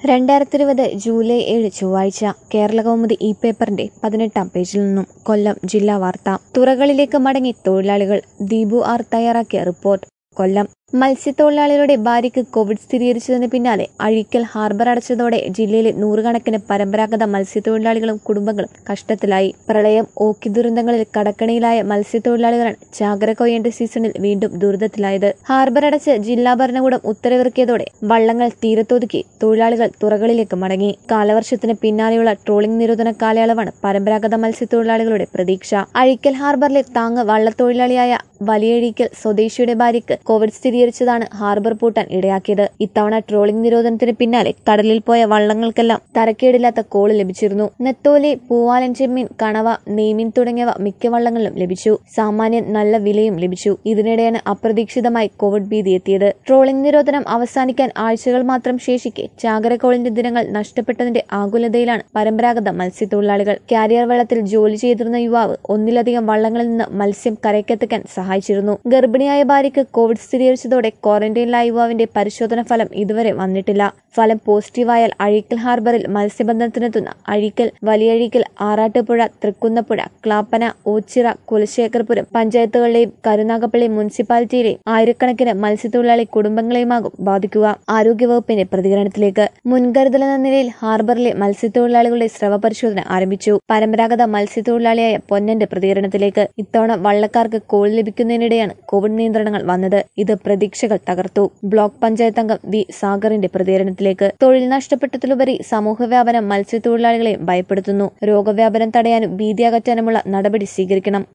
രണ്ടായിരത്തി ഇരുപത് ജൂലൈ ഏഴ് ചൊവ്വാഴ്ച കേരളകൗമുദി ഇ പേപ്പറിന്റെ പതിനെട്ടാം പേജിൽ നിന്നും കൊല്ലം ജില്ലാ വാർത്ത തുറകളിലേക്ക് മടങ്ങി തൊഴിലാളികൾ ദീപു ആർ തയ്യാറാക്കിയ റിപ്പോർട്ട് കൊല്ലം മത്സ്യത്തൊഴിലാളികളുടെ ഭാര്യയ്ക്ക് കോവിഡ് സ്ഥിരീകരിച്ചതിന് പിന്നാലെ അഴീക്കൽ ഹാർബർ അടച്ചതോടെ ജില്ലയിലെ നൂറുകണക്കിന് പരമ്പരാഗത മത്സ്യത്തൊഴിലാളികളും കുടുംബങ്ങളും കഷ്ടത്തിലായി പ്രളയം ഓക്കി ദുരന്തങ്ങളിൽ കടക്കണിയിലായ മത്സ്യത്തൊഴിലാളികളാണ് ചാകര കൊയ്യേണ്ട സീസണിൽ വീണ്ടും ദുരിതത്തിലായത് ഹാർബർ അടച്ച് ജില്ലാ ഭരണകൂടം ഉത്തരവിറക്കിയതോടെ വള്ളങ്ങൾ തീരത്തൊതുക്കി തൊഴിലാളികൾ തുറകളിലേക്ക് മടങ്ങി കാലവർഷത്തിന് പിന്നാലെയുള്ള ട്രോളിംഗ് നിരോധന കാലയളവാണ് പരമ്പരാഗത മത്സ്യത്തൊഴിലാളികളുടെ പ്രതീക്ഷ അഴീക്കൽ ഹാർബറിലെ താങ്ങ് വള്ളത്തൊഴിലാളിയായ വലിയഴീക്കൽ സ്വദേശിയുടെ ഭാര്യയ്ക്ക് കോവിഡ് സ്ഥിരീകരിച്ചതാണ് ഹാർബർ പൂട്ടാൻ ഇടയാക്കിയത് ഇത്തവണ ട്രോളിംഗ് നിരോധനത്തിന് പിന്നാലെ കടലിൽ പോയ വള്ളങ്ങൾക്കെല്ലാം തരക്കേടില്ലാത്ത കോള് ലഭിച്ചിരുന്നു നെത്തോലി പൂവാലൻ ചെമ്മീൻ കണവ നെയ്മീൻ തുടങ്ങിയവ മിക്ക വള്ളങ്ങളിലും ലഭിച്ചു സാമാന്യം നല്ല വിലയും ലഭിച്ചു ഇതിനിടെയാണ് അപ്രതീക്ഷിതമായി കോവിഡ് ഭീതി എത്തിയത് ട്രോളിംഗ് നിരോധനം അവസാനിക്കാൻ ആഴ്ചകൾ മാത്രം ശേഷിക്കെ ചാകരക്കോളിന്റെ ദിനങ്ങൾ നഷ്ടപ്പെട്ടതിന്റെ ആകുലതയിലാണ് പരമ്പരാഗത മത്സ്യത്തൊഴിലാളികൾ കാരിയർ വെള്ളത്തിൽ ജോലി ചെയ്തിരുന്ന യുവാവ് ഒന്നിലധികം വള്ളങ്ങളിൽ നിന്ന് മത്സ്യം കരയ്ക്കെത്തിക്കാൻ സഹായിച്ചിരുന്നു ഗർഭിണിയായ ഭാര്യയ്ക്ക് കോവിഡ് സ്ഥിരീകരിച്ചതോടെ ക്വാറന്റൈനിലായ യുവാവിന്റെ പരിശോധന ഫലം ഇതുവരെ വന്നിട്ടില്ല ഫലം പോസിറ്റീവായാൽ അഴീക്കൽ ഹാർബറിൽ മത്സ്യബന്ധനത്തിനെത്തുന്ന അഴീക്കൽ വലിയഴീക്കൽ ആറാട്ടുപുഴ തൃക്കുന്നപ്പുഴ ക്ലാപ്പന ഓച്ചിറ കുലശേഖർപുരം പഞ്ചായത്തുകളിലെയും കരുനാഗപ്പള്ളി മുനിസിപ്പാലിറ്റിയിലെയും ആയിരക്കണക്കിന് മത്സ്യത്തൊഴിലാളി കുടുംബങ്ങളെയുമാകും ബാധിക്കുക ആരോഗ്യവകുപ്പിന്റെ പ്രതികരണത്തിലേക്ക് മുൻകരുതലെന്ന നിലയിൽ ഹാർബറിലെ മത്സ്യത്തൊഴിലാളികളുടെ സ്രവ പരിശോധന ആരംഭിച്ചു പരമ്പരാഗത മത്സ്യത്തൊഴിലാളിയായ പൊന്നന്റെ പ്രതികരണത്തിലേക്ക് ഇത്തവണ വള്ളക്കാർക്ക് കോൾ ലഭിക്കുന്നതിനിടെയാണ് കോവിഡ് നിയന്ത്രണങ്ങൾ വന്നത് ഇത് പ്രതീക്ഷകൾ തകർത്തു ബ്ലോക്ക് പഞ്ചായത്ത് അംഗം വി സാഗറിന്റെ പ്രതികരണത്തിലേക്ക് തൊഴിൽ നഷ്ടപ്പെട്ടതിലുപരി സമൂഹവ്യാപനം മത്സ്യത്തൊഴിലാളികളെ ഭയപ്പെടുത്തുന്നു രോഗവ്യാപനം തടയാനും ഭീതി അകറ്റാനുമുള്ള നടപടി സ്വീകരിക്കണം